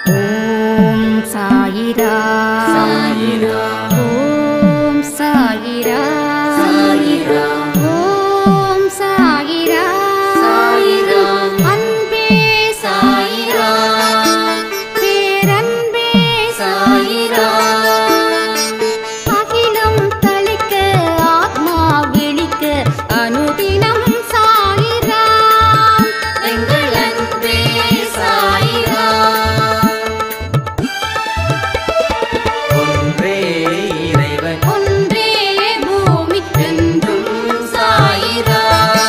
ஓம் சாயிரா சாயிரா ஓம் சாயிரா சாயிரா ஓம் சாயிரா சாயிரா அன்பே சாயிரா பேரன்பே சாயிரா அகிலம் தளிக்க ஆத்மா விழிக்க அனுதினம் சாயிரா எங்கள் அன்பே சாயிரா ஒன்றே இறைவன் ஒன்றே பூமிக்கென்றும் என்றும் சாயிரா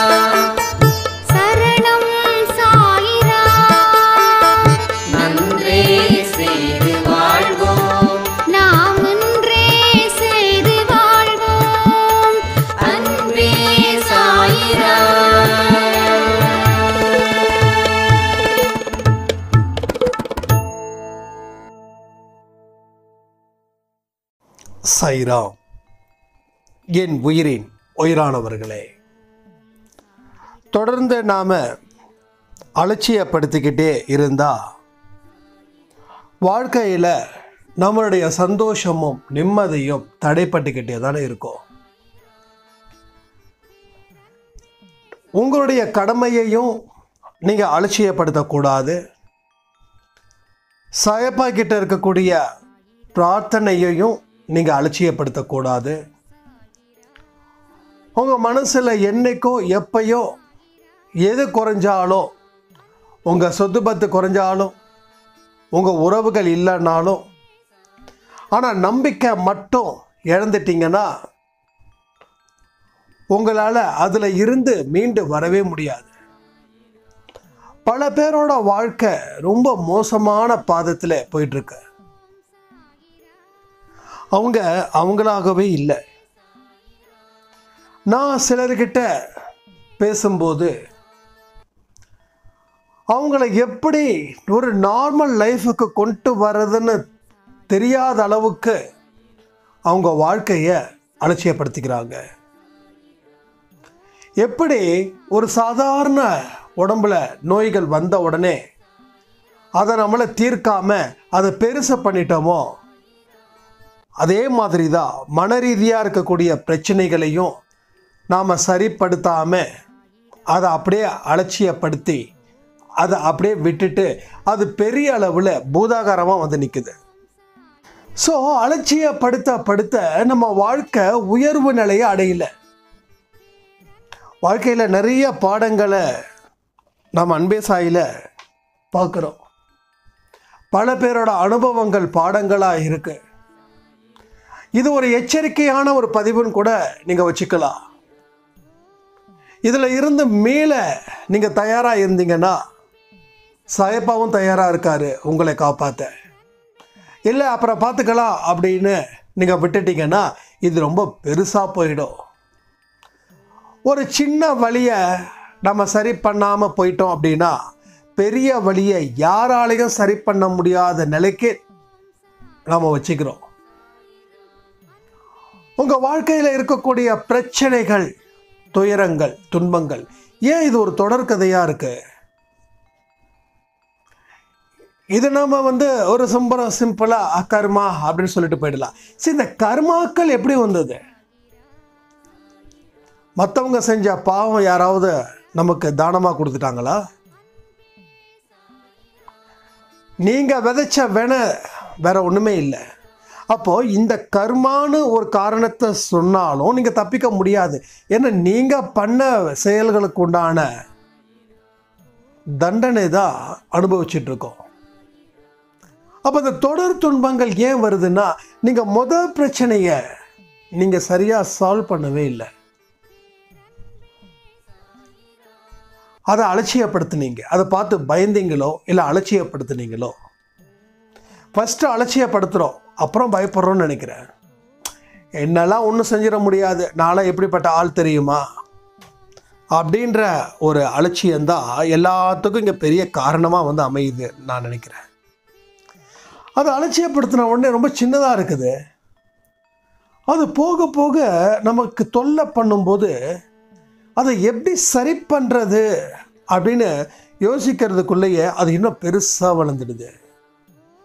சரணம் சாயிரா நன்றே செய்து வாழ்வோம் நாம் ஒன்றே செய்து வாழ்வோம் அன்பே சாயிரா சைராம் என் உயிரின் உயிரானவர்களே தொடர்ந்து நாம் அலட்சியப்படுத்திக்கிட்டே இருந்தால் வாழ்க்கையில் நம்மளுடைய சந்தோஷமும் நிம்மதியும் தடைப்பட்டுக்கிட்டே தானே இருக்கும் உங்களுடைய கடமையையும் நீங்கள் அலட்சியப்படுத்தக்கூடாது சாயப்பா கிட்ட இருக்கக்கூடிய பிரார்த்தனையையும் நீங்கள் அலட்சியப்படுத்தக்கூடாது உங்கள் மனசில் என்னைக்கோ எப்பயோ எது குறைஞ்சாலும் உங்கள் சொத்து பத்து குறைஞ்சாலும் உங்கள் உறவுகள் இல்லைன்னாலும் ஆனால் நம்பிக்கை மட்டும் இழந்துட்டீங்கன்னா உங்களால் அதில் இருந்து மீண்டு வரவே முடியாது பல பேரோட வாழ்க்கை ரொம்ப மோசமான பாதத்தில் போயிட்டுருக்கு அவங்க அவங்களாகவே இல்லை நான் சிலர்கிட்ட பேசும்போது அவங்கள எப்படி ஒரு நார்மல் லைஃபுக்கு கொண்டு வர்றதுன்னு தெரியாத அளவுக்கு அவங்க வாழ்க்கையை அலட்சியப்படுத்திக்கிறாங்க எப்படி ஒரு சாதாரண உடம்புல நோய்கள் வந்த உடனே அதை நம்மளை தீர்க்காம அதை பெருசை பண்ணிட்டோமோ அதே மாதிரி தான் மன ரீதியாக இருக்கக்கூடிய பிரச்சனைகளையும் நாம் சரிப்படுத்தாமல் அதை அப்படியே அலட்சியப்படுத்தி அதை அப்படியே விட்டுட்டு அது பெரிய அளவில் பூதாகாரமாக வந்து நிற்குது ஸோ அலட்சியப்படுத்த படுத்த நம்ம வாழ்க்கை உயர்வு நிலையை அடையல வாழ்க்கையில் நிறைய பாடங்களை நம்ம அன்பே சாயில பார்க்குறோம் பல பேரோட அனுபவங்கள் பாடங்களாக இருக்கு இது ஒரு எச்சரிக்கையான ஒரு பதிவுன்னு கூட நீங்கள் வச்சுக்கலாம் இதில் இருந்து மீள நீங்கள் தயாராக இருந்தீங்கன்னா சாயப்பாவும் தயாராக இருக்காரு உங்களை காப்பாற்ற இல்லை அப்புறம் பார்த்துக்கலாம் அப்படின்னு நீங்கள் விட்டுட்டீங்கன்னா இது ரொம்ப பெருசாக போயிடும் ஒரு சின்ன வழியை நம்ம சரி பண்ணாமல் போயிட்டோம் அப்படின்னா பெரிய வழியை யாராலையும் சரி பண்ண முடியாத நிலைக்கு நாம் வச்சுக்கிறோம் உங்கள் வாழ்க்கையில் இருக்கக்கூடிய பிரச்சனைகள் துயரங்கள் துன்பங்கள் ஏன் இது ஒரு தொடர்கதையாக இருக்கு இது நம்ம வந்து ஒரு சிம்பரம் சிம்பிளாக கர்மா அப்படின்னு சொல்லிட்டு போயிடலாம் சரி இந்த கர்மாக்கள் எப்படி வந்தது மற்றவங்க செஞ்ச பாவம் யாராவது நமக்கு தானமாக கொடுத்துட்டாங்களா நீங்கள் விதைச்ச வென வேற ஒன்றுமே இல்லை அப்போது இந்த கர்மான்னு ஒரு காரணத்தை சொன்னாலும் நீங்கள் தப்பிக்க முடியாது ஏன்னா நீங்கள் பண்ண செயல்களுக்கு உண்டான தண்டனை தான் அனுபவிச்சுட்டு இருக்கோம் அப்போ இந்த தொடர் துன்பங்கள் ஏன் வருதுன்னா நீங்கள் முதல் பிரச்சனையை நீங்கள் சரியாக சால்வ் பண்ணவே இல்லை அதை அலட்சியப்படுத்துனீங்க அதை பார்த்து பயந்தீங்களோ இல்லை அலட்சியப்படுத்துனீங்களோ ஃபஸ்ட்டு அலட்சியப்படுத்துகிறோம் அப்புறம் பயப்படுறோம்னு நினைக்கிறேன் என்னெல்லாம் ஒன்றும் செஞ்சிட முடியாது நான்லாம் எப்படிப்பட்ட ஆள் தெரியுமா அப்படின்ற ஒரு அலட்சியம்தான் எல்லாத்துக்கும் இங்கே பெரிய காரணமாக வந்து அமையுது நான் நினைக்கிறேன் அது அலட்சியப்படுத்தின உடனே ரொம்ப சின்னதாக இருக்குது அது போக போக நமக்கு தொல்லை பண்ணும்போது அதை எப்படி சரி பண்ணுறது அப்படின்னு யோசிக்கிறதுக்குள்ளேயே அது இன்னும் பெருசாக வளர்ந்துடுது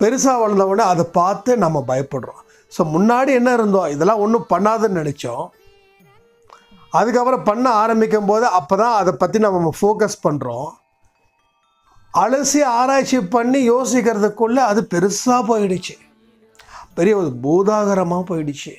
பெருசாக வளர்ந்த உடனே அதை பார்த்து நம்ம பயப்படுறோம் ஸோ முன்னாடி என்ன இருந்தோம் இதெல்லாம் ஒன்றும் பண்ணாதுன்னு நினச்சோம் அதுக்கப்புறம் பண்ண ஆரம்பிக்கும் போது அப்போ தான் அதை பற்றி நம்ம ஃபோக்கஸ் பண்ணுறோம் அலசி ஆராய்ச்சி பண்ணி யோசிக்கிறதுக்குள்ள அது பெருசாக போயிடுச்சு பெரிய ஒரு பூதாகரமாக போயிடுச்சு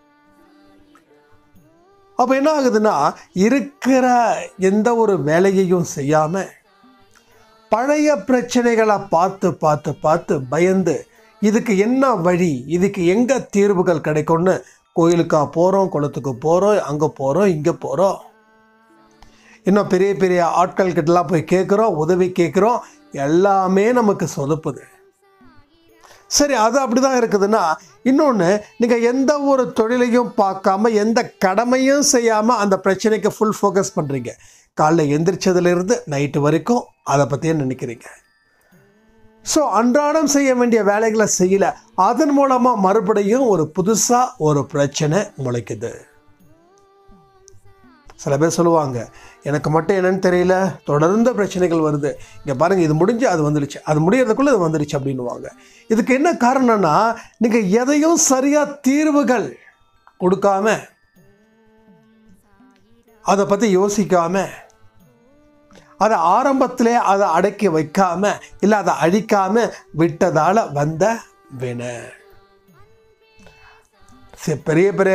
அப்போ என்ன ஆகுதுன்னா இருக்கிற எந்த ஒரு வேலையையும் செய்யாமல் பழைய பிரச்சனைகளை பார்த்து பார்த்து பார்த்து பயந்து இதுக்கு என்ன வழி இதுக்கு எங்கே தீர்வுகள் கிடைக்கும்னு கோயிலுக்கா போகிறோம் குளத்துக்கு போகிறோம் அங்கே போகிறோம் இங்கே போகிறோம் இன்னும் பெரிய பெரிய ஆட்கள் கிட்டலாம் போய் கேட்குறோம் உதவி கேட்குறோம் எல்லாமே நமக்கு சொதப்புது சரி அது அப்படி தான் இருக்குதுன்னா இன்னொன்று நீங்கள் எந்த ஒரு தொழிலையும் பார்க்காம எந்த கடமையும் செய்யாமல் அந்த பிரச்சனைக்கு ஃபுல் ஃபோக்கஸ் பண்ணுறீங்க காலைல எந்திரிச்சதுலேருந்து நைட்டு வரைக்கும் அதை பற்றியே நினைக்கிறீங்க ஸோ அன்றாடம் செய்ய வேண்டிய வேலைகளை செய்யல அதன் மூலமாக மறுபடியும் ஒரு புதுசாக ஒரு பிரச்சனை முளைக்குது சில பேர் சொல்லுவாங்க எனக்கு மட்டும் என்னன்னு தெரியல தொடர்ந்து பிரச்சனைகள் வருது இங்கே பாருங்கள் இது முடிஞ்சு அது வந்துடுச்சு அது முடியறதுக்குள்ளே இது வந்துடுச்சு அப்படின்னுவாங்க இதுக்கு என்ன காரணம்னா நீங்கள் எதையும் சரியாக தீர்வுகள் கொடுக்காம அதை பற்றி யோசிக்காம அதை ஆரம்பத்திலே அதை அடக்கி வைக்காம இல்லை அதை அழிக்காம விட்டதால வந்த வினை சரி, பெரிய பெரிய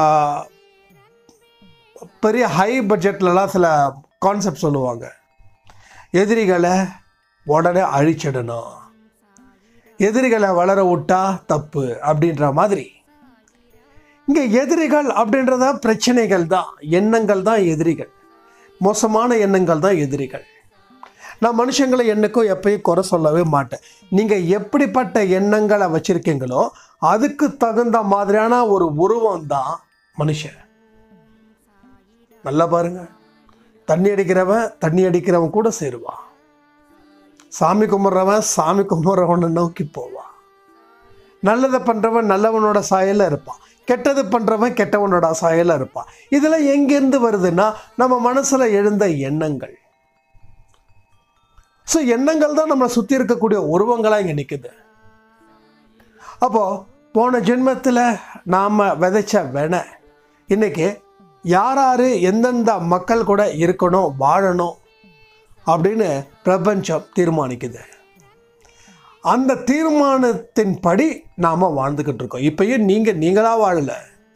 பெரிய ஹை பட்ஜெட்லலாம் சில கான்செப்ட் சொல்லுவாங்க எதிரிகளை உடனே அழிச்சிடணும் எதிரிகளை வளர விட்டா தப்பு அப்படின்ற மாதிரி இங்கே எதிரிகள் அப்படின்றத பிரச்சனைகள் தான் எண்ணங்கள் தான் எதிரிகள் மோசமான எண்ணங்கள் தான் எதிரிகள் நான் மனுஷங்களை என்னைக்கும் எப்பயும் குறை சொல்லவே மாட்டேன் நீங்கள் எப்படிப்பட்ட எண்ணங்களை வச்சுருக்கீங்களோ அதுக்கு தகுந்த மாதிரியான ஒரு உருவம் தான் மனுஷன் நல்லா பாருங்க தண்ணி அடிக்கிறவன் தண்ணி அடிக்கிறவன் கூட சேருவான் சாமி கும்பிட்றவன் சாமி கும்பிட்றவனை நோக்கி போவான் நல்லதை பண்ணுறவன் நல்லவனோட சாயலில் இருப்பான் கெட்டது பண்ணுறவன் கெட்டவனோட சாயலில் இருப்பான் இதெல்லாம் எங்கேருந்து வருதுன்னா நம்ம மனசில் எழுந்த எண்ணங்கள் ஸோ எண்ணங்கள் தான் நம்மளை சுற்றி இருக்கக்கூடிய உருவங்களாக இங்கே நிற்குது அப்போது போன ஜென்மத்தில் நாம் விதைச்ச வெனை இன்னைக்கு யார் யார் எந்தெந்த மக்கள் கூட இருக்கணும் வாழணும் அப்படின்னு பிரபஞ்சம் தீர்மானிக்குது அந்த தீர்மானத்தின்படி நாம் வாழ்ந்துக்கிட்டு இருக்கோம் இப்பயும் நீங்கள் நீங்களாக வாழலை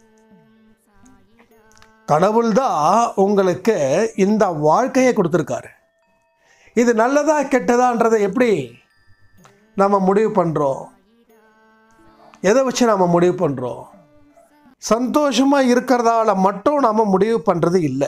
கடவுள் தான் உங்களுக்கு இந்த வாழ்க்கையை கொடுத்துருக்காரு இது நல்லதா கெட்டதான்றதை எப்படி நம்ம முடிவு பண்ணுறோம் எதை வச்சு நம்ம முடிவு பண்ணுறோம் சந்தோஷமாக இருக்கிறதால மட்டும் நாம் முடிவு பண்ணுறது இல்லை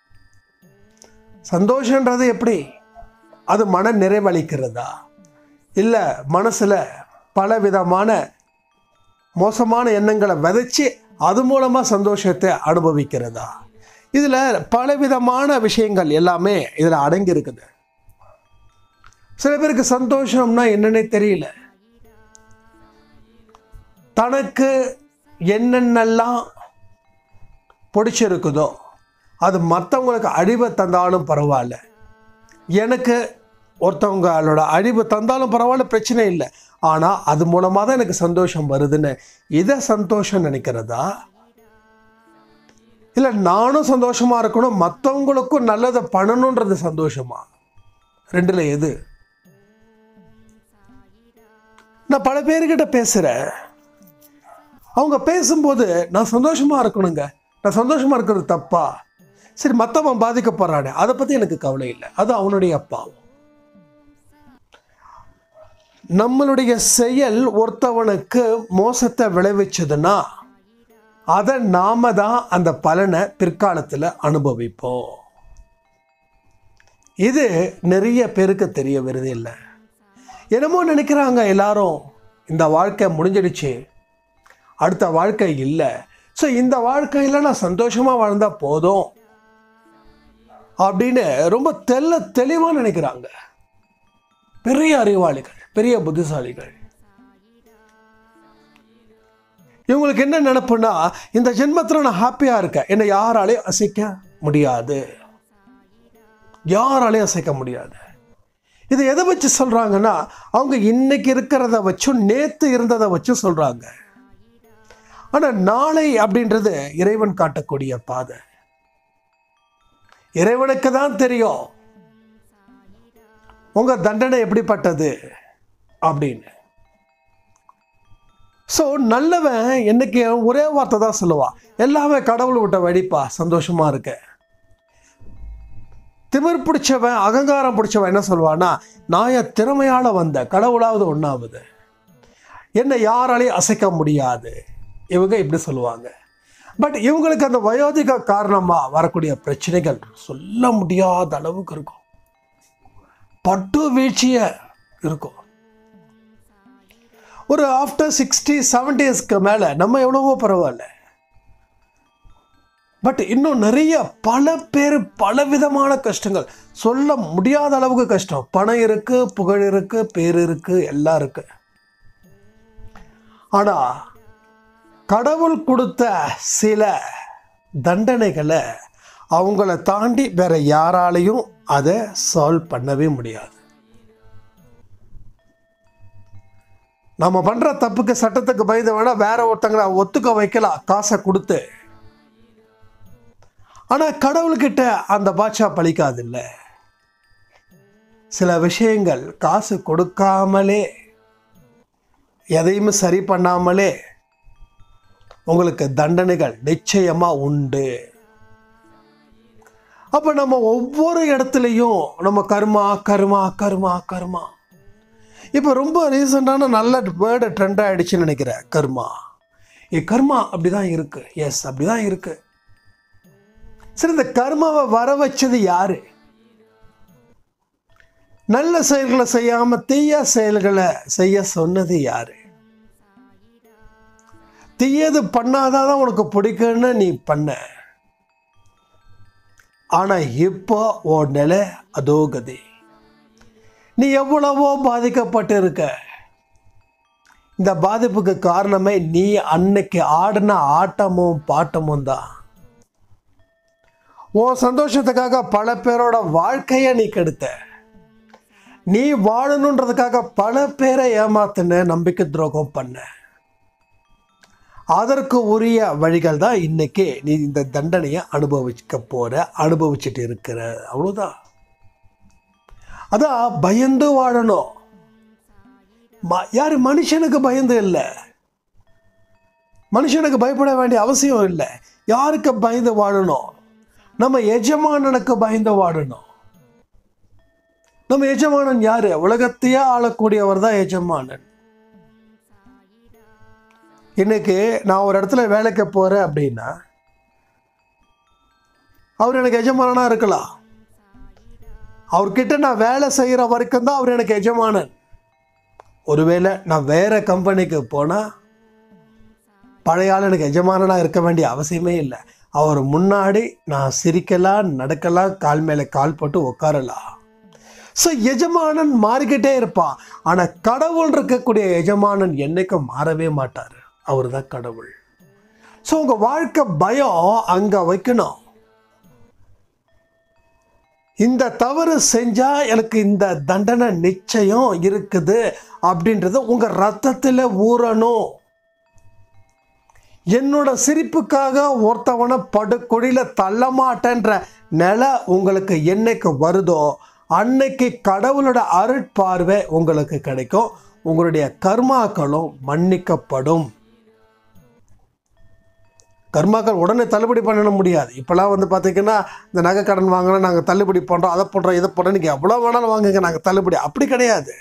சந்தோஷன்றது எப்படி அது மன நிறைவளிக்கிறதா இல்லை மனசில் பலவிதமான மோசமான எண்ணங்களை விதைச்சி அது மூலமாக சந்தோஷத்தை அனுபவிக்கிறதா இதில் பலவிதமான விஷயங்கள் எல்லாமே இதில் அடங்கி இருக்குது சில பேருக்கு சந்தோஷம்னா என்னன்னே தெரியல தனக்கு என்னென்னலாம் பிடிச்சிருக்குதோ அது மற்றவங்களுக்கு அழிவை தந்தாலும் பரவாயில்ல எனக்கு ஒருத்தவங்களோட அழிவு தந்தாலும் பரவாயில்ல பிரச்சனை இல்லை ஆனால் அது மூலமாக தான் எனக்கு சந்தோஷம் வருதுன்னு இதை சந்தோஷம் நினைக்கிறதா இல்லை நானும் சந்தோஷமாக இருக்கணும் மற்றவங்களுக்கும் நல்லதை பண்ணணுன்றது சந்தோஷமா ரெண்டில் எது நான் பல பேர்கிட்ட பேசுகிறேன் அவங்க பேசும்போது நான் சந்தோஷமாக இருக்கணுங்க நான் சந்தோஷமாக இருக்கிறது தப்பா சரி மற்றவன் பாதிக்கப்படுறானே அதை பற்றி எனக்கு கவலை இல்லை அது அவனுடைய அப்பாவும் நம்மளுடைய செயல் ஒருத்தவனுக்கு மோசத்தை விளைவிச்சதுன்னா அதை நாம தான் அந்த பலனை பிற்காலத்தில் அனுபவிப்போம் இது நிறைய பேருக்கு தெரிய வருது இல்லை என்னமோ நினைக்கிறாங்க எல்லாரும் இந்த வாழ்க்கை முடிஞ்சிடுச்சு அடுத்த வாழ்க்கை இல்லை ஸோ இந்த வாழ்க்கையில் நான் சந்தோஷமாக வாழ்ந்தால் போதும் அப்படின்னு ரொம்ப தெல்ல தெளிவாக நினைக்கிறாங்க பெரிய அறிவாளிகள் பெரிய புத்திசாலிகள் இவங்களுக்கு என்ன நினைப்புன்னா இந்த ஜென்மத்தில் நான் ஹாப்பியாக இருக்கேன் என்னை யாராலையும் அசைக்க முடியாது யாராலையும் அசைக்க முடியாது இது எதை வச்சு சொல்கிறாங்கன்னா அவங்க இன்னைக்கு இருக்கிறத வச்சும் நேற்று இருந்ததை வச்சும் சொல்கிறாங்க ஆனால் நாளை அப்படின்றது இறைவன் காட்டக்கூடிய பாதை இறைவனுக்கு தான் தெரியும் உங்க தண்டனை எப்படிப்பட்டது அப்படின்னு ஸோ நல்லவன் என்னைக்கு ஒரே வார்த்தை தான் சொல்லுவான் எல்லாமே கடவுள் விட்ட வழிப்பா சந்தோஷமா இருக்க திமிர் பிடிச்சவன் அகங்காரம் பிடிச்சவன் என்ன சொல்லுவான்னா நான் என் திறமையால வந்த கடவுளாவது ஒன்றாவது என்னை யாராலையும் அசைக்க முடியாது இவங்க இப்படி சொல்லுவாங்க பட் இவங்களுக்கு அந்த வயோதிக காரணமாக வரக்கூடிய பிரச்சனைகள் சொல்ல முடியாத அளவுக்கு இருக்கும் பட்டு வீழ்ச்சிய இருக்கும் ஒரு ஆஃப்டர் சிக்ஸ்டி செவன்டிஸ்க்கு மேலே நம்ம எவ்வளவோ பரவாயில்ல பட் இன்னும் நிறைய பல பேர் பலவிதமான கஷ்டங்கள் சொல்ல முடியாத அளவுக்கு கஷ்டம் பணம் இருக்கு புகழ் இருக்கு பேர் இருக்கு எல்லாம் இருக்கு ஆனா கடவுள் கொடுத்த சில தண்டனைகளை அவங்கள தாண்டி வேற யாராலையும் அதை சால்வ் பண்ணவே முடியாது நம்ம பண்ற தப்புக்கு சட்டத்துக்கு பயந்து வேணா வேற ஒருத்தங்களை ஒத்துக்க வைக்கலாம் காசை கொடுத்து ஆனா கடவுள்கிட்ட அந்த பாட்சா பழிக்காது இல்ல சில விஷயங்கள் காசு கொடுக்காமலே எதையுமே சரி பண்ணாமலே உங்களுக்கு தண்டனைகள் நிச்சயமா உண்டு அப்ப நம்ம ஒவ்வொரு இடத்துலையும் நம்ம கர்மா கர்மா கர்மா கர்மா இப்போ ரொம்ப ரீசெண்டான நல்ல வேர்டு ட்ரெண்ட் ஆயிடுச்சுன்னு நினைக்கிறேன் கர்மா ஏ கர்மா அப்படிதான் இருக்கு எஸ் அப்படிதான் இருக்கு சரி இந்த கர்மாவை வர வச்சது யாரு நல்ல செயல்களை செய்யாம தீய செயல்களை செய்ய சொன்னது யாரு தீயது பண்ணாதான் உனக்கு பிடிக்கும்னு நீ பண்ண ஆனா இப்போ உன் நிலை அதோ கதி நீ எவ்வளவோ பாதிக்கப்பட்டு இருக்க இந்த பாதிப்புக்கு காரணமே நீ அன்னைக்கு ஆடின ஆட்டமும் பாட்டமும் தான் உன் சந்தோஷத்துக்காக பல பேரோட வாழ்க்கைய நீ கெடுத்த நீ வாழணுன்றதுக்காக பல பேரை ஏமாத்தின நம்பிக்கை துரோகம் பண்ண அதற்கு உரிய வழிகள் தான் இன்னைக்கு நீ இந்த தண்டனையை அனுபவிக்க போற அனுபவிச்சுட்டு இருக்கிற அவ்வளோதான் அதான் பயந்து வாழணும் ம- யாரு மனுஷனுக்கு பயந்து இல்லை மனுஷனுக்கு பயப்பட வேண்டிய அவசியம் இல்லை யாருக்கு பயந்து வாழணும் நம்ம எஜமானனுக்கு பயந்து வாழணும் நம்ம எஜமானன் யாரு உலகத்தையே ஆளக்கூடியவர் தான் எஜமானன் இன்னைக்கு நான் ஒரு இடத்துல வேலைக்கு போறேன் அப்படின்னா அவர் எனக்கு எஜமானனா இருக்கலாம் அவர்கிட்ட நான் வேலை செய்கிற வரைக்கும் தான் அவர் எனக்கு எஜமானன் ஒருவேளை நான் வேற கம்பெனிக்கு போனால் பழைய ஆள் எனக்கு எஜமானனாக இருக்க வேண்டிய அவசியமே இல்லை அவர் முன்னாடி நான் சிரிக்கலாம் நடக்கலாம் கால் மேலே கால் போட்டு உட்காரலாம் ஸோ எஜமானன் மாறிக்கிட்டே இருப்பான் ஆனால் கடவுள் இருக்கக்கூடிய எஜமானன் என்னைக்கும் மாறவே மாட்டார் அவர் தான் கடவுள் ஸோ உங்கள் வாழ்க்கை பயம் அங்கே வைக்கணும் இந்த தவறு செஞ்சா எனக்கு இந்த தண்டனை நிச்சயம் இருக்குது அப்படின்றது உங்க ரத்தத்தில் ஊறணும் என்னோட சிரிப்புக்காக ஒருத்தவனை படுகொடியில தள்ள மாட்டேன்ற நிலை உங்களுக்கு என்னைக்கு வருதோ அன்னைக்கு கடவுளோட அருட்பார்வை உங்களுக்கு கிடைக்கும் உங்களுடைய கர்மாக்களும் மன்னிக்கப்படும் கர்மாக்கள் உடனே தள்ளுபடி பண்ண முடியாது இப்போலாம் வந்து பார்த்தீங்கன்னா இந்த நகை கடன் வாங்கினா நாங்கள் தள்ளுபடி பண்ணுறோம் அதை பண்ணுறோம் இதை பண்ணுறோம் நீங்கள் எவ்வளோ வேணாலும் வாங்குங்க நாங்கள் தள்ளுபடி அப்படி கிடையாது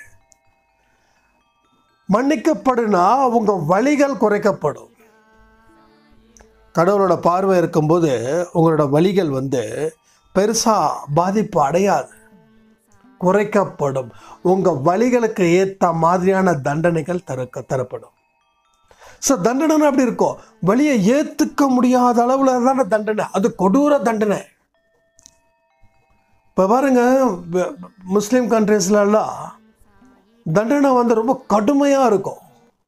மன்னிக்கப்படுனா உங்கள் வழிகள் குறைக்கப்படும் கடவுளோட பார்வை இருக்கும்போது உங்களோட வழிகள் வந்து பெருசாக பாதிப்பு அடையாது குறைக்கப்படும் உங்கள் வழிகளுக்கு ஏற்ற மாதிரியான தண்டனைகள் தரக்க தரப்படும் ஸோ தண்டனை அப்படி இருக்கும் வழியை ஏற்றுக்க முடியாத அளவில் தானே தண்டனை அது கொடூர தண்டனை இப்போ பாருங்க வ- முஸ்லீம் கண்ட்ரீஸ்லலாம் தண்டனை வந்து ரொம்ப கடுமையாக இருக்கும்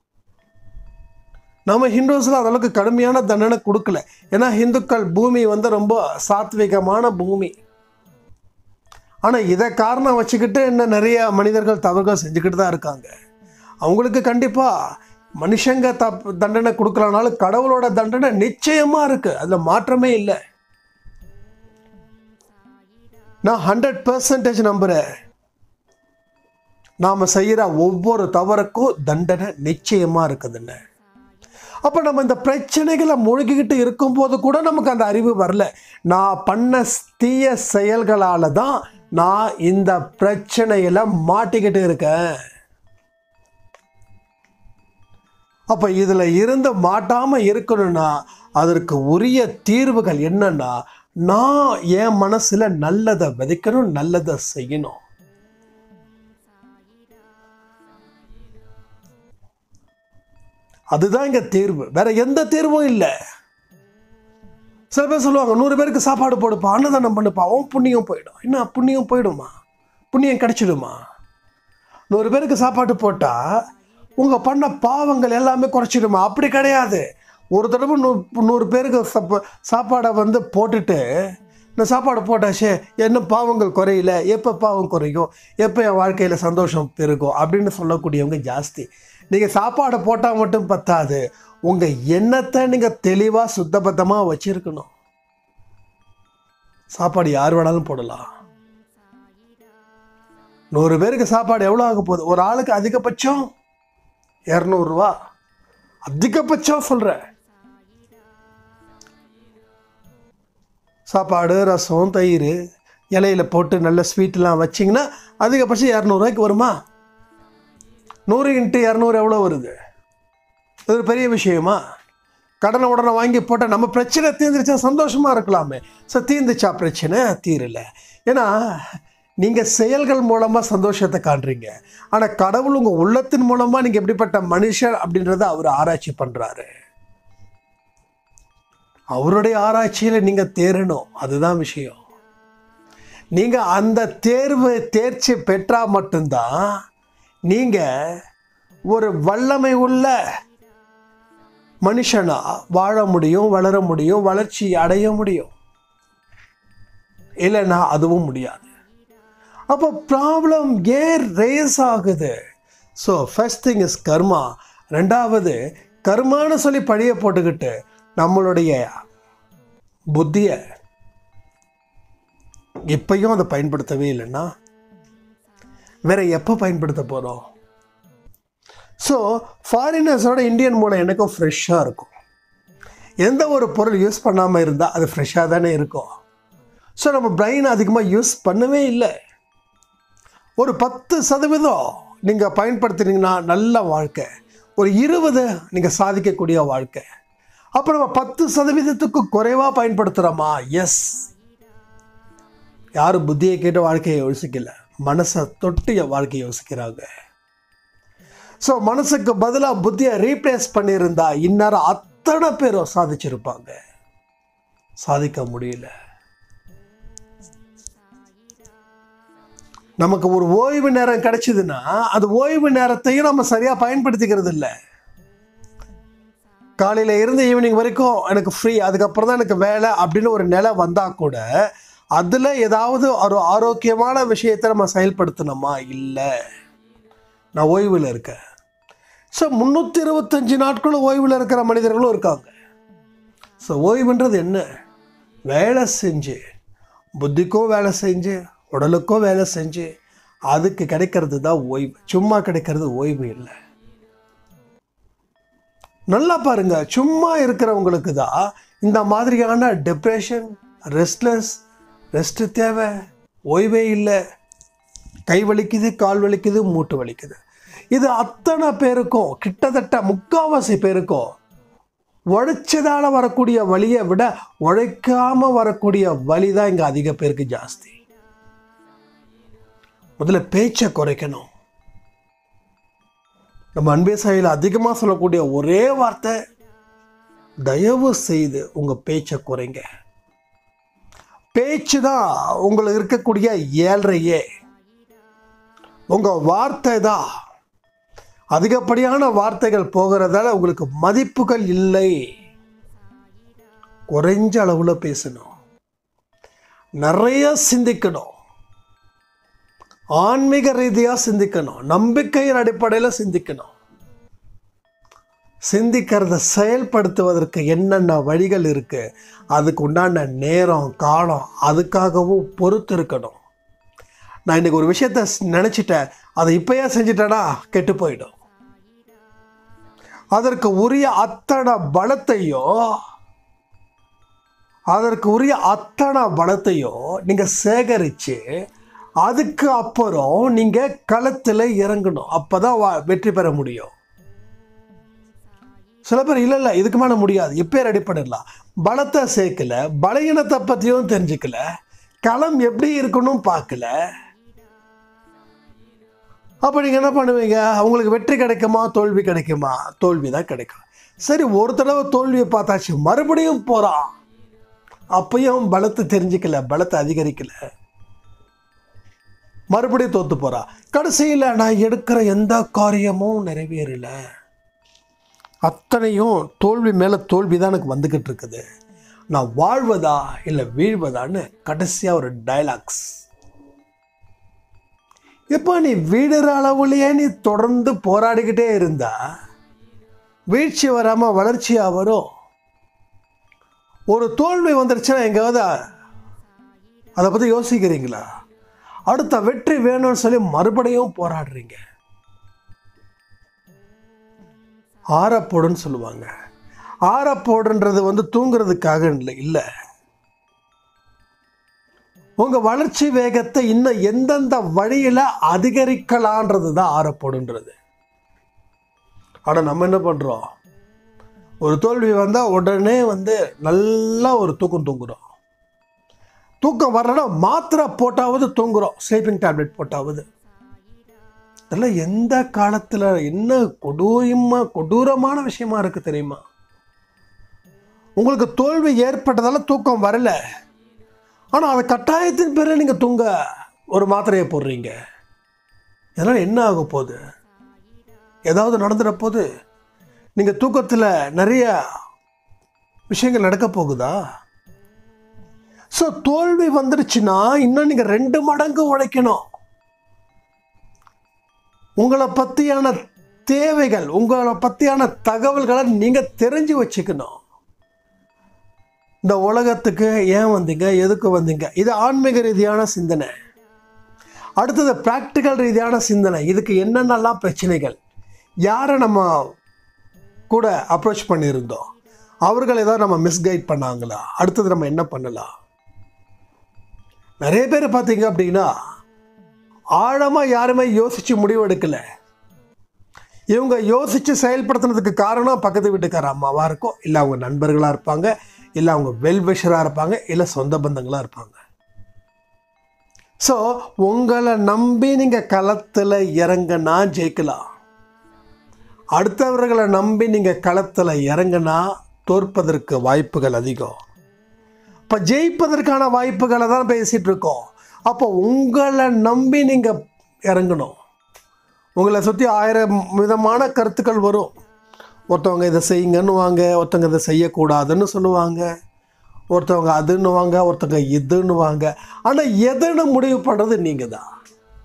நம்ம ஹிந்துஸில் அளவுக்கு கடுமையான தண்டனை கொடுக்கல ஏன்னா ஹிந்துக்கள் பூமி வந்து ரொம்ப சாத்விகமான பூமி ஆனால் இதை காரணம் வச்சுக்கிட்டு இன்னும் நிறைய மனிதர்கள் தவறுகள் செஞ்சுக்கிட்டு தான் இருக்காங்க அவங்களுக்கு கண்டிப்பாக மனுஷங்க தப் தண்டனை கொடுக்கலனாலும் கடவுளோட தண்டனை நிச்சயமாக இருக்குது அதில் மாற்றமே இல்லை நான் ஹண்ட்ரட் பர்சன்டேஜ் நம்புகிறேன் நாம் செய்கிற ஒவ்வொரு தவறுக்கும் தண்டனை நிச்சயமாக இருக்குதுன்னு அப்போ நம்ம இந்த பிரச்சனைகளை மூழ்கிக்கிட்டு இருக்கும்போது கூட நமக்கு அந்த அறிவு வரல நான் பண்ண தீய செயல்களால் தான் நான் இந்த பிரச்சனையில் மாட்டிக்கிட்டு இருக்கேன் அப்போ இதில் இருந்து மாட்டாமல் இருக்கணும்னா அதற்கு உரிய தீர்வுகள் என்னன்னா நான் என் மனசில் நல்லதை விதைக்கணும் நல்லதை செய்யணும் அதுதான் இங்க தீர்வு வேற எந்த தீர்வும் இல்லை சில பேர் சொல்லுவாங்க நூறு பேருக்கு சாப்பாடு போடுப்பா அன்னதானம் பண்ணுப்பா உன் புண்ணியம் போயிடும் என்ன புண்ணியம் போயிடுமா புண்ணியம் கிடைச்சிடுமா நூறு பேருக்கு சாப்பாடு போட்டால் உங்கள் பண்ண பாவங்கள் எல்லாமே குறைச்சிடுமா அப்படி கிடையாது ஒரு தடவை நூ நூறு பேருக்கு சப்ப சாப்பாடை வந்து போட்டுட்டு இந்த சாப்பாடு போட்டாச்சே என்ன பாவங்கள் குறையல எப்போ பாவம் குறையும் எப்போ என் வாழ்க்கையில் சந்தோஷம் பெருகும் அப்படின்னு சொல்லக்கூடியவங்க ஜாஸ்தி நீங்கள் சாப்பாடை போட்டால் மட்டும் பத்தாது உங்கள் எண்ணத்தை நீங்கள் தெளிவாக சுத்தபத்தமாக வச்சுருக்கணும் சாப்பாடு யார் வேணாலும் போடலாம் நூறு பேருக்கு சாப்பாடு எவ்வளோ ஆக போகுது ஒரு ஆளுக்கு அதிகபட்சம் இரநூறுவா அதிகபட்சம் சொல்கிறேன் சாப்பாடு ரசம் தயிர் இலையில போட்டு நல்ல ஸ்வீட்லாம் வச்சிங்கன்னா அதிகபட்சம் இரநூறுவாய்க்கு வருமா நூறு இன்ட்டு இரநூறு எவ்வளோ வருது இது ஒரு பெரிய விஷயமா கடனை உடனே வாங்கி போட்டால் நம்ம பிரச்சனை தீர்ந்துருச்சா சந்தோஷமாக இருக்கலாமே ஸோ தீர்ந்துச்சா பிரச்சனை தீரல ஏன்னா நீங்கள் செயல்கள் மூலமாக சந்தோஷத்தை காண்றீங்க ஆனால் கடவுள் உங்கள் உள்ளத்தின் மூலமாக நீங்கள் எப்படிப்பட்ட மனுஷன் அப்படின்றத அவர் ஆராய்ச்சி பண்ணுறாரு அவருடைய ஆராய்ச்சியில் நீங்கள் தேரணும் அதுதான் விஷயம் நீங்கள் அந்த தேர்வு தேர்ச்சி பெற்றால் மட்டும்தான் நீங்கள் ஒரு வல்லமை உள்ள மனுஷனா வாழ முடியும் வளர முடியும் வளர்ச்சி அடைய முடியும் இல்லைன்னா அதுவும் முடியாது அப்போ ப்ராப்ளம் ஏன் ரேஸ் ஆகுது ஸோ ஃபர்ஸ்ட் திங் இஸ் கர்மா ரெண்டாவது கர்மான்னு சொல்லி பழிய போட்டுக்கிட்டு நம்மளுடைய புத்தியை இப்பையும் அதை பயன்படுத்தவே இல்லைன்னா வேற எப்போ பயன்படுத்த போகிறோம் ஸோ ஃபாரினர்ஸோட இந்தியன் மூளை எனக்கும் ஃப்ரெஷ்ஷாக இருக்கும் எந்த ஒரு பொருள் யூஸ் பண்ணாமல் இருந்தால் அது ஃப்ரெஷ்ஷாக தானே இருக்கும் ஸோ நம்ம பிரெயின் அதிகமாக யூஸ் பண்ணவே இல்லை ஒரு பத்து சதவீதம் நீங்கள் பயன்படுத்துனீங்கன்னா நல்ல வாழ்க்கை ஒரு இருபது நீங்கள் சாதிக்கக்கூடிய வாழ்க்கை அப்போ நம்ம பத்து சதவீதத்துக்கு குறைவாக பயன்படுத்துகிறோமா எஸ் யாரும் புத்தியை கேட்டு வாழ்க்கையை யோசிக்கல மனசை தொட்டு என் வாழ்க்கையை யோசிக்கிறாங்க ஸோ மனசுக்கு பதிலாக புத்தியை ரீப்ளேஸ் பண்ணியிருந்தா இந்நேரம் அத்தனை பேரும் சாதிச்சிருப்பாங்க சாதிக்க முடியல நமக்கு ஒரு ஓய்வு நேரம் கிடைச்சதுன்னா அந்த ஓய்வு நேரத்தையும் நம்ம சரியாக பயன்படுத்திக்கிறது இல்லை காலையில் இருந்து ஈவினிங் வரைக்கும் எனக்கு ஃப்ரீ அதுக்கப்புறம் தான் எனக்கு வேலை அப்படின்னு ஒரு நிலை வந்தால் கூட அதில் ஏதாவது ஒரு ஆரோக்கியமான விஷயத்தை நம்ம செயல்படுத்தணுமா இல்லை நான் ஓய்வில் இருக்கேன் ஸோ முந்நூற்றி இருபத்தஞ்சி நாட்களும் ஓய்வில் இருக்கிற மனிதர்களும் இருக்காங்க ஸோ ஓய்வுன்றது என்ன வேலை செஞ்சு புத்திக்கும் வேலை செஞ்சு உடலுக்கும் வேலை செஞ்சு அதுக்கு கிடைக்கிறது தான் ஓய்வு சும்மா கிடைக்கிறது ஓய்வு இல்லை நல்லா பாருங்க சும்மா இருக்கிறவங்களுக்கு தான் இந்த மாதிரியான டிப்ரெஷன் ரெஸ்ட்லெஸ் ரெஸ்ட்டு தேவை ஓய்வே இல்லை கை வலிக்குது கால் வலிக்குது மூட்டு வலிக்குது இது அத்தனை பேருக்கும் கிட்டத்தட்ட முக்காவாசி பேருக்கும் உழைச்சதால வரக்கூடிய வலியை விட உழைக்காம வரக்கூடிய வலி தான் இங்கே அதிக பேருக்கு ஜாஸ்தி முதல்ல பேச்சை குறைக்கணும் நம்ம அன்பே சாயில் அதிகமாக சொல்லக்கூடிய ஒரே வார்த்தை தயவு செய்து உங்கள் பேச்சை குறைங்க பேச்சு தான் உங்களுக்கு இருக்கக்கூடிய ஏழ்றையே உங்கள் வார்த்தை தான் அதிகப்படியான வார்த்தைகள் போகிறதால உங்களுக்கு மதிப்புகள் இல்லை குறைஞ்ச அளவில் பேசணும் நிறைய சிந்திக்கணும் ஆன்மீக ரீதியாக சிந்திக்கணும் நம்பிக்கையின் அடிப்படையில் சிந்திக்கணும் சிந்திக்கிறத செயல்படுத்துவதற்கு என்னென்ன வழிகள் இருக்கு அதுக்கு உண்டான நேரம் காலம் அதுக்காகவும் பொறுத்து இருக்கணும் நான் இன்னைக்கு ஒரு விஷயத்த ஸ்- நினைச்சிட்டேன் அதை இப்பயே செஞ்சிட்டேனா கெட்டு போயிடும் அதற்கு உரிய அத்தனை பலத்தையும் அதற்கு உரிய அத்தனை பலத்தையும் நீங்க சேகரிச்சு அதுக்கு அப்புறம் நீங்க களத்தில் இறங்கணும் அப்பதான் வா- வெற்றி பெற முடியும் சில பேர் இல்லை இல்லை இதுக்கு மேலே முடியாது இப்போ ரெடி பண்ணிடலாம் பலத்தை சேர்க்கல பலகீனத்தை பற்றியும் தெரிஞ்சுக்கல களம் எப்படி இருக்கணும் பார்க்கல அப்போ நீங்கள் என்ன பண்ணுவீங்க உங்களுக்கு வெற்றி கிடைக்குமா தோல்வி கிடைக்குமா தோல்வி தான் கிடைக்கும் சரி ஒரு தடவை தோல்வியை பார்த்தாச்சு மறுபடியும் போகிறான் அப்பயும் பலத்தை தெரிஞ்சுக்கல பலத்தை அதிகரிக்கல மறுபடியும் தோத்து போறா கடைசியில் நான் எடுக்கிற எந்த காரியமும் நிறைவேறல அத்தனையும் தோல்வி மேலே தோல்வி தான் எனக்கு வந்துக்கிட்டு இருக்குது நான் வாழ்வதா இல்லை வீழ்வதான்னு கடைசியாக ஒரு டயலாக்ஸ் இப்போ நீ வீடுற அளவுலையே நீ தொடர்ந்து போராடிக்கிட்டே இருந்தா வீழ்ச்சி வராமல் வளர்ச்சியாக வரும் ஒரு தோல்வி வந்துருச்சுன்னா எங்கேயாவது அதை பற்றி யோசிக்கிறீங்களா அடுத்த வெற்றி வேணும்னு சொல்லி மறுபடியும் போராடுறீங்க ஆறப்போடுன்னு சொல்லுவாங்க ஆறப்போடுன்றது வந்து தூங்குறதுக்காக இல்லை இல்லை உங்க வளர்ச்சி வேகத்தை இன்னும் எந்தெந்த வழியில அதிகரிக்கலான்றது தான் ஆறப்போடுன்றது ஆனா நம்ம என்ன பண்றோம் ஒரு தோல்வி வந்தால் உடனே வந்து நல்லா ஒரு தூக்கம் தூங்குறோம் தூக்கம் வரலன்னா மாத்திரை போட்டாவது தூங்குறோம் ஸ்லீப்பிங் டேப்லெட் போட்டாவது இதெல்லாம் எந்த காலத்தில் என்ன கொடூரமா கொடூரமான விஷயமா இருக்கு தெரியுமா உங்களுக்கு தோல்வி ஏற்பட்டதால தூக்கம் வரல ஆனால் அது கட்டாயத்தின் பேரில் நீங்கள் தூங்க ஒரு மாத்திரையை போடுறீங்க இதனால் என்ன ஆக போகுது ஏதாவது நடந்துட போகுது நீங்கள் தூக்கத்தில் நிறைய விஷயங்கள் நடக்க போகுதா ஸோ தோல்வி வந்துருச்சுன்னா இன்னும் நீங்கள் ரெண்டு மடங்கு உழைக்கணும் உங்களை பற்றியான தேவைகள் உங்களை பற்றியான தகவல்களை நீங்கள் தெரிஞ்சு வச்சுக்கணும் இந்த உலகத்துக்கு ஏன் வந்தீங்க எதுக்கு வந்தீங்க இது ஆன்மீக ரீதியான சிந்தனை அடுத்தது ப்ராக்டிக்கல் ரீதியான சிந்தனை இதுக்கு என்னென்னலாம் பிரச்சனைகள் யாரை நம்ம கூட அப்ரோச் பண்ணியிருந்தோம் அவர்கள் ஏதாவது நம்ம மிஸ்கைட் பண்ணாங்களா அடுத்தது நம்ம என்ன பண்ணலாம் நிறைய பேர் பார்த்தீங்க அப்படின்னா ஆழமாக யாருமே யோசித்து முடிவெடுக்கல இவங்க யோசித்து செயல்படுத்துனதுக்கு காரணம் பக்கத்து வீட்டுக்கார அம்மாவாக இருக்கும் இல்லை அவங்க நண்பர்களாக இருப்பாங்க இல்லை அவங்க வெல்விஷராக இருப்பாங்க இல்லை சொந்த பந்தங்களாக இருப்பாங்க ஸோ உங்களை நம்பி நீங்கள் களத்தில் இறங்கினா ஜெயிக்கலாம் அடுத்தவர்களை நம்பி நீங்கள் களத்தில் இறங்கினா தோற்பதற்கு வாய்ப்புகள் அதிகம் இப்போ ஜெயிப்பதற்கான வாய்ப்புகளை தான் பேசிகிட்டு இருக்கோம் அப்போ உங்களை நம்பி நீங்கள் இறங்கணும் உங்களை சுற்றி ஆயிரம் விதமான கருத்துக்கள் வரும் ஒருத்தவங்க இதை செய்யுங்கன்னுவாங்க ஒருத்தவங்க இதை செய்யக்கூடாதுன்னு சொல்லுவாங்க ஒருத்தவங்க அதுன்னுவாங்க ஒருத்தவங்க இதுன்னுவாங்க ஆனால் எதுன்னு முடிவு பண்ணுறது நீங்கள் தான்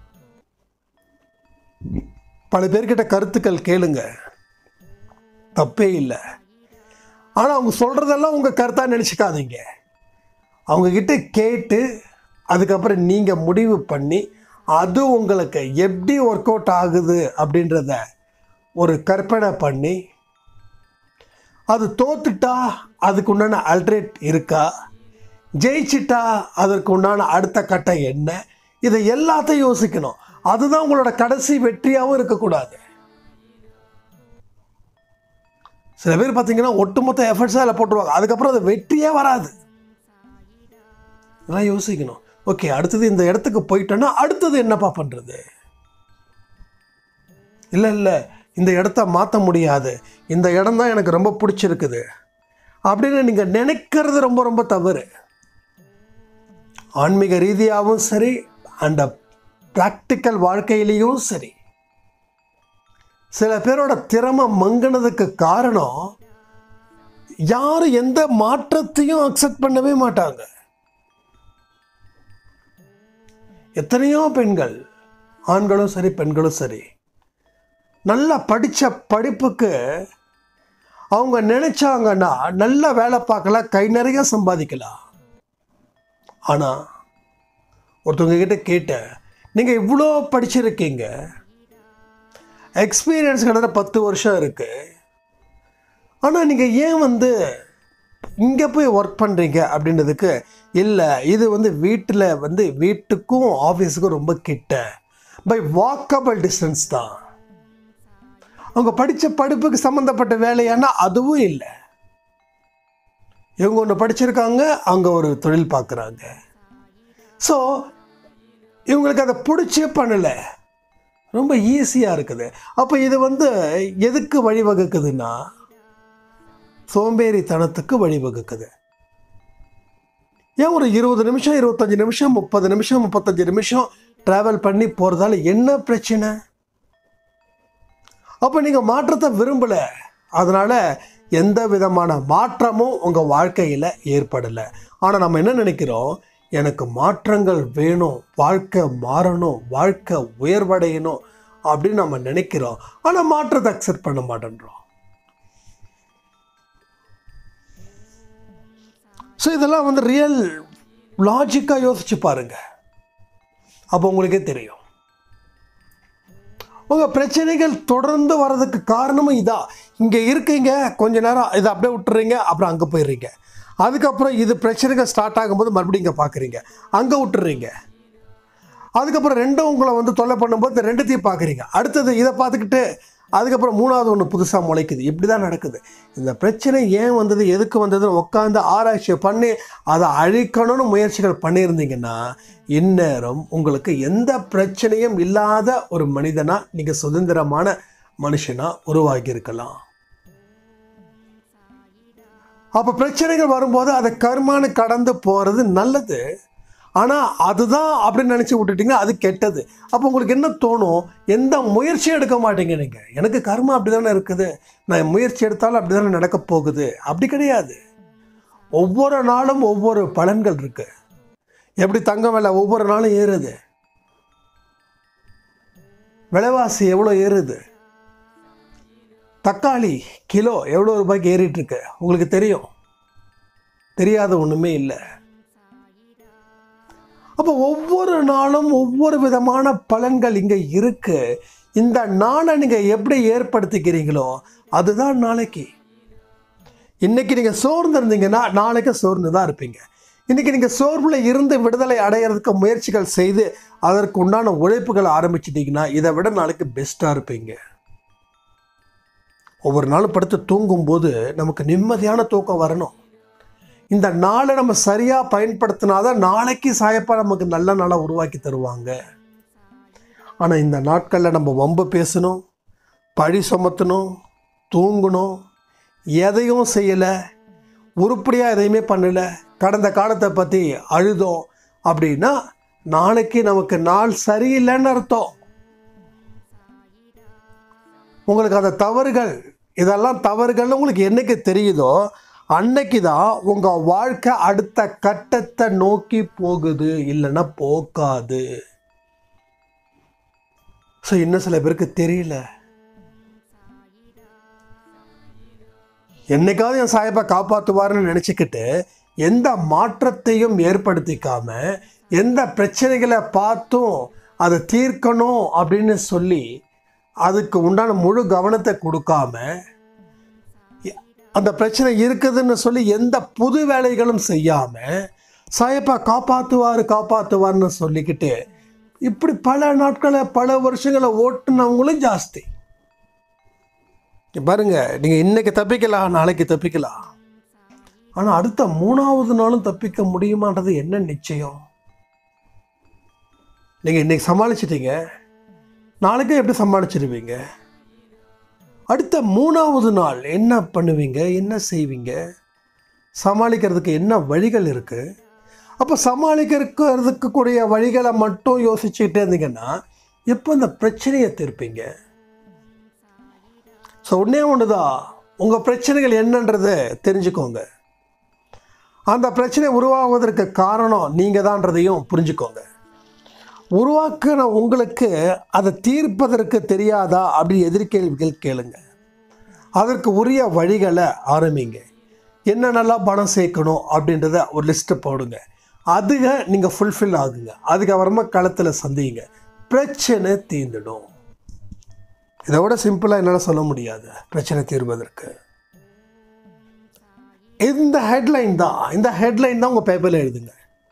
பல பேர்கிட்ட கருத்துக்கள் கேளுங்க தப்பே இல்லை ஆனால் அவங்க சொல்கிறதெல்லாம் உங்கள் கருத்தாக நினச்சிக்காதீங்க அவங்கக்கிட்ட கேட்டு அதுக்கப்புறம் நீங்கள் முடிவு பண்ணி அது உங்களுக்கு எப்படி ஒர்க் அவுட் ஆகுது அப்படின்றத ஒரு கற்பனை பண்ணி அது தோத்துட்டா அதுக்கு உண்டான அல்ட்ரேட் இருக்கா ஜெயிச்சிட்டா அதற்கு உண்டான அடுத்த கட்டம் என்ன இதை எல்லாத்தையும் யோசிக்கணும் அதுதான் உங்களோட கடைசி வெற்றியாகவும் இருக்கக்கூடாது சில பேர் பார்த்தீங்கன்னா ஒட்டுமொத்த எஃபர்ட்ஸாக அதில் போட்டுருவாங்க அதுக்கப்புறம் அது வெற்றியே வராது இதெல்லாம் யோசிக்கணும் ஓகே அடுத்தது இந்த இடத்துக்கு போயிட்டோன்னா அடுத்தது என்னப்பா பண்ணுறது இல்லை இல்லை இந்த இடத்த மாற்ற முடியாது இந்த இடம் தான் எனக்கு ரொம்ப பிடிச்சிருக்குது அப்படின்னு நீங்கள் நினைக்கிறது ரொம்ப ரொம்ப தவறு ஆன்மீக ரீதியாகவும் சரி அந்த ப்ராக்டிக்கல் வாழ்க்கையிலையும் சரி சில பேரோட திறமை மங்கினதுக்கு காரணம் யாரும் எந்த மாற்றத்தையும் அக்செப்ட் பண்ணவே மாட்டாங்க எத்தனையோ பெண்கள் ஆண்களும் சரி பெண்களும் சரி நல்லா படித்த படிப்புக்கு அவங்க நினைச்சாங்கன்னா நல்லா வேலை பார்க்கலாம் கை நிறைய சம்பாதிக்கலாம் ஆனால் ஒருத்தவங்க கிட்ட கேட்டேன் நீங்கள் இவ்வளோ படிச்சிருக்கீங்க எக்ஸ்பீரியன்ஸ் கிட்ட பத்து வருஷம் இருக்கு ஆனால் நீங்கள் ஏன் வந்து இங்கே போய் ஒர்க் பண்ணுறீங்க அப்படின்றதுக்கு இல்லை இது வந்து வீட்டில் வந்து வீட்டுக்கும் ஆஃபீஸுக்கும் ரொம்ப கிட்ட பை வாக்கபிள் டிஸ்டன்ஸ் தான் அவங்க படித்த படிப்புக்கு சம்மந்தப்பட்ட வேலையானா அதுவும் இல்லை இவங்க ஒன்று படிச்சிருக்காங்க அங்கே ஒரு தொழில் பார்க்குறாங்க ஸோ இவங்களுக்கு அதை பிடிச்சே பண்ணலை ரொம்ப ஈஸியாக இருக்குது அப்போ இது வந்து எதுக்கு வழிவகுக்குதுன்னா சோம்பேறித்தனத்துக்கு வழிவகுக்குது ஏன் ஒரு இருபது நிமிஷம் இருபத்தஞ்சி நிமிஷம் முப்பது நிமிஷம் முப்பத்தஞ்சு நிமிஷம் ட்ராவல் பண்ணி போகிறதால என்ன பிரச்சனை அப்போ நீங்கள் மாற்றத்தை விரும்பலை அதனால் எந்த விதமான மாற்றமும் உங்கள் வாழ்க்கையில் ஏற்படலை ஆனால் நம்ம என்ன நினைக்கிறோம் எனக்கு மாற்றங்கள் வேணும் வாழ்க்கை மாறணும் வாழ்க்கை உயர்வடையணும் அப்படின்னு நம்ம நினைக்கிறோம் ஆனால் மாற்றத்தை அக்செப்ட் பண்ண மாட்டேன்றோம் ஸோ இதெல்லாம் வந்து ரியல் லாஜிக்காக யோசிச்சு பாருங்க அப்போ உங்களுக்கே தெரியும் உங்கள் பிரச்சனைகள் தொடர்ந்து வர்றதுக்கு காரணமும் இதா இங்கே இருக்கீங்க கொஞ்ச நேரம் இதை அப்படியே விட்டுறீங்க அப்புறம் அங்கே போயிடுறீங்க அதுக்கப்புறம் இது பிரச்சனைகள் ஸ்டார்ட் ஆகும்போது மறுபடியும் இங்கே பார்க்குறீங்க அங்கே விட்டுறீங்க அதுக்கப்புறம் ரெண்டும் உங்களை வந்து தொல்லை பண்ணும்போது இந்த ரெண்டுத்தையும் பார்க்குறீங்க அடுத்தது இதை பார்த்துக்கிட்டு அதுக்கப்புறம் மூணாவது ஒன்று புதுசாக முளைக்குது இப்படி தான் நடக்குது இந்த பிரச்சனை ஏன் வந்தது எதுக்கு வந்ததுன்னு உட்காந்து ஆராய்ச்சி பண்ணி அதை அழிக்கணும்னு முயற்சிகள் பண்ணியிருந்தீங்கன்னா இந்நேரம் உங்களுக்கு எந்த பிரச்சனையும் இல்லாத ஒரு மனிதனாக நீங்கள் சுதந்திரமான மனுஷனாக உருவாகி இருக்கலாம் அப்போ பிரச்சனைகள் வரும்போது அதை கர்மானு கடந்து போகிறது நல்லது ஆனால் அதுதான் அப்படின்னு நினச்சி விட்டுட்டீங்கன்னா அது கெட்டது அப்போ உங்களுக்கு என்ன தோணும் எந்த முயற்சியும் எடுக்க மாட்டீங்க நீங்கள் எனக்கு கர்மா அப்படி தானே இருக்குது நான் முயற்சி எடுத்தாலும் அப்படி தானே நடக்க போகுது அப்படி கிடையாது ஒவ்வொரு நாளும் ஒவ்வொரு பலன்கள் இருக்கு எப்படி தங்கம் விலை ஒவ்வொரு நாளும் ஏறுது விலைவாசி எவ்வளோ ஏறுது தக்காளி கிலோ எவ்வளோ ரூபாய்க்கு ஏறிட்டு இருக்கு உங்களுக்கு தெரியும் தெரியாத ஒன்றுமே இல்லை அப்போ ஒவ்வொரு நாளும் ஒவ்வொரு விதமான பலன்கள் இங்கே இருக்கு இந்த நாளை நீங்கள் எப்படி ஏற்படுத்திக்கிறீங்களோ அதுதான் நாளைக்கு இன்னைக்கு நீங்கள் சோர்ந்து இருந்தீங்கன்னா நாளைக்கு சோர்ந்து தான் இருப்பீங்க இன்னைக்கு நீங்கள் சோர்வில் இருந்து விடுதலை அடையிறதுக்கு முயற்சிகள் செய்து அதற்கு உண்டான உழைப்புகளை ஆரம்பிச்சிட்டிங்கன்னா இதை விட நாளைக்கு பெஸ்ட்டாக இருப்பீங்க ஒவ்வொரு நாளும் படுத்து தூங்கும்போது நமக்கு நிம்மதியான தூக்கம் வரணும் இந்த நாளை நம்ம சரியாக பயன்படுத்தினாதான் நாளைக்கு சாயப்பா நமக்கு நல்ல நாளாக உருவாக்கி தருவாங்க ஆனால் இந்த நாட்களில் நம்ம வம்பு பேசணும் பழி சுமத்தணும் தூங்கணும் எதையும் செய்யலை உருப்படியாக எதையுமே பண்ணலை கடந்த காலத்தை பற்றி அழுதோம் அப்படின்னா நாளைக்கு நமக்கு நாள் சரியில்லைன்னு அர்த்தம் உங்களுக்கு அந்த தவறுகள் இதெல்லாம் தவறுகள்னு உங்களுக்கு என்னைக்கு தெரியுதோ அன்னைக்கு தான் உங்கள் வாழ்க்கை அடுத்த கட்டத்தை நோக்கி போகுது இல்லைன்னா போக்காது ஸோ இன்னும் சில பேருக்கு தெரியல என்னைக்காவது என் சாயப்பா காப்பாற்றுவாருன்னு நினச்சிக்கிட்டு எந்த மாற்றத்தையும் ஏற்படுத்திக்காம எந்த பிரச்சனைகளை பார்த்தும் அதை தீர்க்கணும் அப்படின்னு சொல்லி அதுக்கு உண்டான முழு கவனத்தை கொடுக்காம அந்த பிரச்சனை இருக்குதுன்னு சொல்லி எந்த புது வேலைகளும் செய்யாம சாயப்பா காப்பாற்றுவார் காப்பாற்றுவார்னு சொல்லிக்கிட்டு இப்படி பல நாட்களை பல வருஷங்களை ஓட்டுனவங்களும் ஜாஸ்தி இங்க பாருங்க நீங்கள் இன்னைக்கு தப்பிக்கலாம் நாளைக்கு தப்பிக்கலாம் ஆனால் அடுத்த மூணாவது நாளும் தப்பிக்க முடியுமான்றது என்ன நிச்சயம் நீங்கள் இன்னைக்கு சமாளிச்சிட்டீங்க நாளைக்கு எப்படி சமாளிச்சிருவீங்க அடுத்த மூணாவது நாள் என்ன பண்ணுவீங்க என்ன செய்வீங்க சமாளிக்கிறதுக்கு என்ன வழிகள் இருக்குது அப்போ சமாளிக்கிறதுக்கு கூடிய வழிகளை மட்டும் யோசிச்சுக்கிட்டே இருந்தீங்கன்னா எப்போ இந்த பிரச்சனையை தீர்ப்பீங்க ஸோ ஒன்றே ஒன்று தான் உங்கள் பிரச்சனைகள் என்னன்றதை தெரிஞ்சுக்கோங்க அந்த பிரச்சனை உருவாகுவதற்கு காரணம் நீங்கள் தான்றதையும் புரிஞ்சுக்கோங்க உருவாக்கின உங்களுக்கு அதை தீர்ப்பதற்கு தெரியாதா அப்படி எதிர்கேள்விகள் கேளுங்க அதற்கு உரிய வழிகளை ஆரம்பிங்க என்னென்னலாம் பணம் சேர்க்கணும் அப்படின்றத ஒரு லிஸ்ட்டு போடுங்க அதுக நீங்கள் ஃபுல்ஃபில் ஆகுங்க அதுக்கப்புறமா களத்தில் சந்திங்க பிரச்சனை தீர்ந்துடும் இதை விட சிம்பிளாக என்னால் சொல்ல முடியாது பிரச்சனை தீர்வதற்கு இந்த ஹெட்லைன் தான் இந்த ஹெட்லைன் தான் உங்கள் பேப்பரில் எழுதுங்க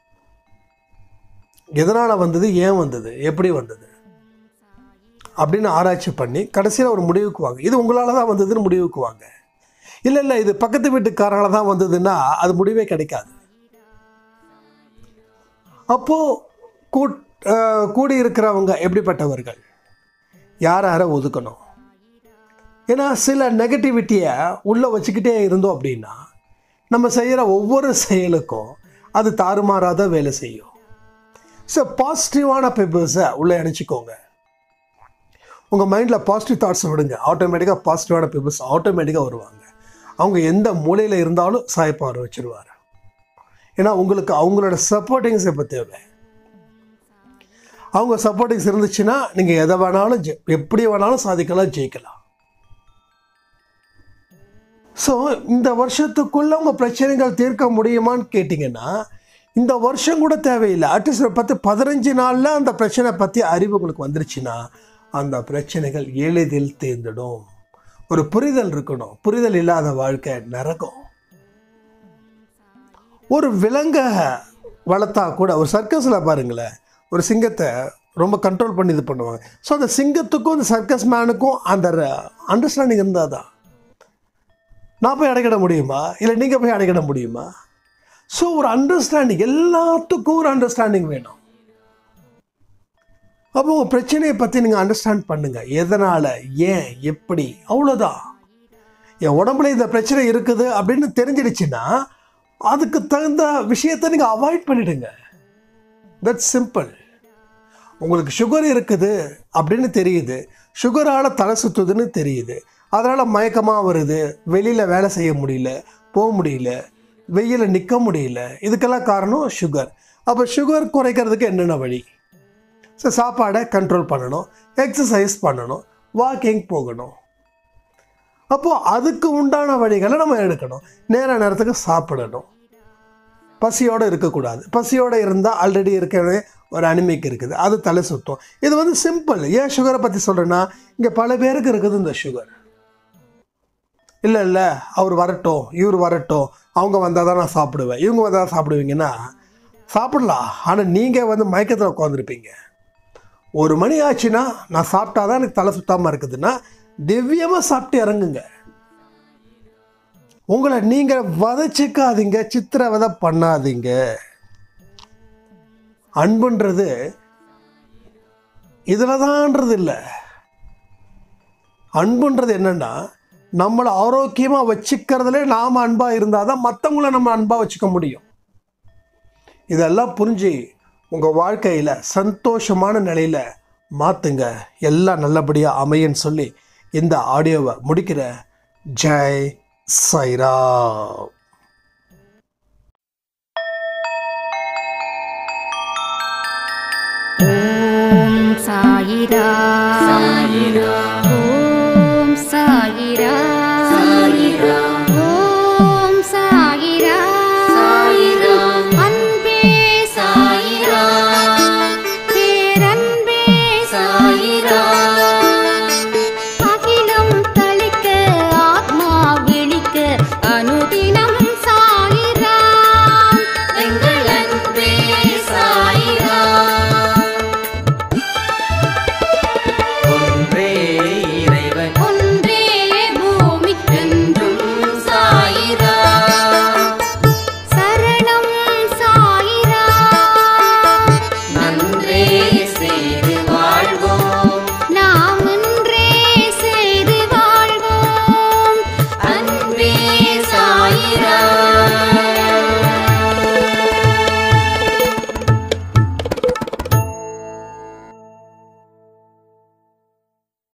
எதனால் வந்தது ஏன் வந்தது எப்படி வந்தது அப்படின்னு ஆராய்ச்சி பண்ணி கடைசியில் ஒரு முடிவுக்கு வாங்க இது உங்களால் தான் வந்ததுன்னு முடிவுக்கு வாங்க இல்லை இல்லை இது பக்கத்து வீட்டுக்காரால தான் வந்ததுன்னா அது முடிவே கிடைக்காது அப்போது கூட் அஹ், கூடி இருக்கிறவங்க எப்படிப்பட்டவர்கள் யார் யாரை ஒதுக்கணும் ஏன்னா சில நெகட்டிவிட்டியை உள்ளே வச்சுக்கிட்டே இருந்தோம் அப்படின்னா நம்ம செய்கிற ஒவ்வொரு செயலுக்கும் அது தாறுமாறாத வேலை செய்யும் ஸோ பாசிட்டிவான பீப்புள்ஸை உள்ளே இணைச்சிக்கோங்க உங்கள் மைண்டில் பாசிட்டிவ் தாட்ஸை விடுங்க ஆட்டோமேட்டிக்காக பாசிட்டிவான பீப்புள்ஸ் ஆட்டோமேட்டிக்காக வருவாங்க அவங்க எந்த மூலையில் இருந்தாலும் சாய்ப்பார் வச்சிருவார் ஏன்னா உங்களுக்கு அவங்களோட சப்போர்ட்டிங்ஸ் இப்போ தேவை அவங்க சப்போர்ட்டிங்ஸ் இருந்துச்சுன்னா நீங்கள் எதை வேணாலும் ஜெ- எப்படி வேணாலும் சாதிக்கலாம் ஜெயிக்கலாம் ஸோ இந்த வருஷத்துக்குள்ள உங்கள் பிரச்சனைகள் தீர்க்க முடியுமான்னு கேட்டிங்கன்னா இந்த வருஷம் கூட தேவையில்லை அட்லீஸ்ட் ஒரு பத்து பதினஞ்சு நாளில் அந்த பிரச்சனை பற்றி அறிவு உங்களுக்கு வந்துருச்சுன்னா அந்த பிரச்சனைகள் எளிதில் தீர்ந்துடும் ஒரு புரிதல் இருக்கணும் புரிதல் இல்லாத வாழ்க்கை நரகம் ஒரு விலங்கை வளர்த்தா கூட ஒரு சர்க்கஸில் பாருங்களேன் ஒரு சிங்கத்தை ரொம்ப கண்ட்ரோல் பண்ணி இது பண்ணுவாங்க ஸோ அந்த சிங்கத்துக்கும் அந்த சர்க்கஸ் மேனுக்கும் அந்த அண்டர்ஸ்டாண்டிங் இருந்தால் தான் நான் போய் அடைக்கிட முடியுமா இல்லை நீங்கள் போய் அடைக்கிட முடியுமா ஸோ ஒரு அண்டர்ஸ்டாண்டிங் எல்லாத்துக்கும் ஒரு அண்டர்ஸ்டாண்டிங் வேணும் அப்போ உங்கள் பிரச்சனையை பற்றி நீங்கள் அண்டர்ஸ்டாண்ட் பண்ணுங்கள் எதனால் ஏன் எப்படி அவ்வளோதான் என் உடம்புல இந்த பிரச்சனை இருக்குது அப்படின்னு தெரிஞ்சிடுச்சுன்னா அதுக்கு தகுந்த விஷயத்தை நீங்கள் அவாய்ட் பண்ணிடுங்க தட்ஸ் சிம்பிள் உங்களுக்கு சுகர் இருக்குது அப்படின்னு தெரியுது சுகரால் தலை சுற்றுதுன்னு தெரியுது அதனால் மயக்கமாக வருது வெளியில் வேலை செய்ய முடியல போக முடியல வெயில நிற்க முடியல இதுக்கெல்லாம் காரணம் சுகர் அப்போ சுகர் குறைக்கிறதுக்கு என்னென்ன வழி ஸோ சாப்பாடை கண்ட்ரோல் பண்ணணும் எக்ஸசைஸ் பண்ணணும் வாக்கிங் போகணும் அப்போது அதுக்கு உண்டான வழிகளை நம்ம எடுக்கணும் நேர நேரத்துக்கு சாப்பிடணும் பசியோடு இருக்கக்கூடாது பசியோடு இருந்தால் ஆல்ரெடி இருக்கிற ஒரு அனிமிக் இருக்குது அது தலை சுத்தம் இது வந்து சிம்பிள் ஏன் சுகரை பற்றி சொல்கிறேன்னா இங்கே பல பேருக்கு இருக்குது இந்த சுகர் இல்லை இல்லை அவர் வரட்டும் இவர் வரட்டும் அவங்க வந்தால் தான் நான் சாப்பிடுவேன் இவங்க வந்தால் தான் சாப்பிடுவீங்கன்னா சாப்பிடலாம் ஆனால் நீங்கள் வந்து மயக்கத்தில் உட்காந்துருப்பீங்க ஒரு மணி ஆச்சுன்னா நான் சாப்பிட்டா தான் எனக்கு தலை சுத்தாமல் இருக்குதுன்னா திவ்யமாக சாப்பிட்டு இறங்குங்க உங்களை நீங்கள் வதச்சிக்காதீங்க சித்திரவதை பண்ணாதீங்க அன்புன்றது இதில் தான்ன்றது இல்லை அன்புன்றது என்னன்னா நம்மளை ஆரோக்கியமாக வச்சுக்கிறதுல நாம் அன்பாக இருந்தால் தான் மற்றவங்கள நம்ம அன்பாக வச்சுக்க முடியும் இதெல்லாம் புரிஞ்சு உங்கள் வாழ்க்கையில் சந்தோஷமான நிலையில் மாற்றுங்க எல்லாம் நல்லபடியாக அமையன்னு சொல்லி இந்த ஆடியோவை முடிக்கிற ஜெய் சைரா ஓம் சாயிரா சாயிரா ஓம் சாயிரா சாயிரா ஓம் சாயிரா சாயிரா அன்பே சாயிரா பேரன்பே சாயிரா அகிலம் தளிக்க ஆத்மா விழிக்க அனுதினம் சாயிரா எங்கள் அன்பே சாயிரா ஒன்றே இறைவன் ஒன்றே பூமிக்கென்றும் என்றும் சாயிரா சரணம் சாயிரா நன்றே செய்து வாழ்வோம் நாம் ஒன்றே செய்து வாழ்வோம் அன்பே சாயிரா